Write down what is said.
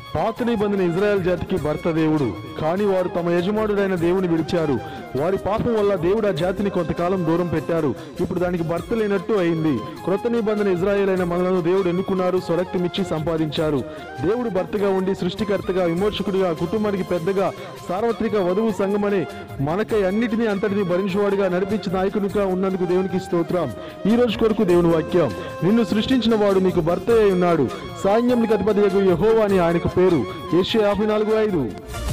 పాత నిబంధన ఇజ్రాయెల్ జాతికి భర్త దేవుడు కానీ వారు తమ యజమానుడైన దేవుని విడిచారు వారి పాపం వల్ల దేవుడు ఆ జాతిని కొంతకాలం దూరం పెట్టారు ఇప్పుడు దానికి భర్త లేనట్టు అయింది క్రొత్త నిబంధన ఇజ్రాయేల్ అయిన మనలను దేవుడు ఎన్నుకున్నారు స్వరక్తమిచ్చి సంపాదించారు దేవుడు భర్తగా ఉండి సృష్టికర్తగా విమోచకుడిగా కుటుంబానికి పెద్దగా సార్వత్రిక వధువు సంఘమనే మనకై అన్నిటినీ అంతటిని భరించేవాడిగా నడిపించిన నాయకునిగా ఉన్నందుకు దేవునికి స్తోత్రం ఈ రోజు కొరకు దేవుని వాక్యం నిన్ను సృష్టించిన వాడు నీకు భర్త అయి ఉన్నాడు సాన్యంకి అధిపతి యహోవా అని ఆయనకు పేరు ఏషియా యాభై నాలుగు ఐదు